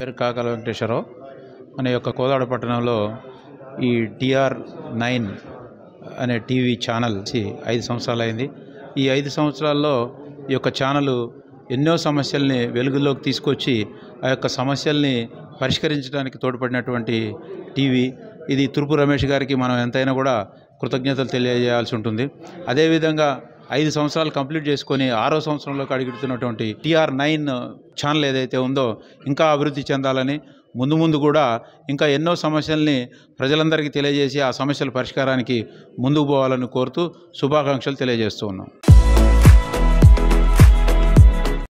పేరు కాకల వెంకటేశ్వరరావు మన యొక్క కోదాడ పట్టణంలో ఈ టిఆర్ నైన్ అనే టీవీ ఛానల్ వచ్చి ఐదు సంవత్సరాలు అయింది ఈ ఐదు సంవత్సరాల్లో ఈ యొక్క ఛానల్ ఎన్నో సమస్యల్ని వెలుగులోకి తీసుకొచ్చి ఆ యొక్క సమస్యల్ని పరిష్కరించడానికి తోడ్పడినటువంటి టీవీ ఇది తురుపు రమేష్ గారికి మనం ఎంతైనా కూడా కృతజ్ఞతలు తెలియజేయాల్సి ఉంటుంది అదేవిధంగా ఐదు సంవత్సరాలు కంప్లీట్ చేసుకొని ఆరో సంవత్సరంలోకి అడుగుతున్నటువంటి టీఆర్ నైన్ ఛానల్ ఏదైతే ఉందో ఇంకా అభివృద్ధి చెందాలని ముందు ముందు కూడా ఇంకా ఎన్నో సమస్యల్ని ప్రజలందరికీ తెలియజేసి ఆ సమస్యల పరిష్కారానికి ముందుకు పోవాలని కోరుతూ శుభాకాంక్షలు తెలియజేస్తూ ఉన్నాం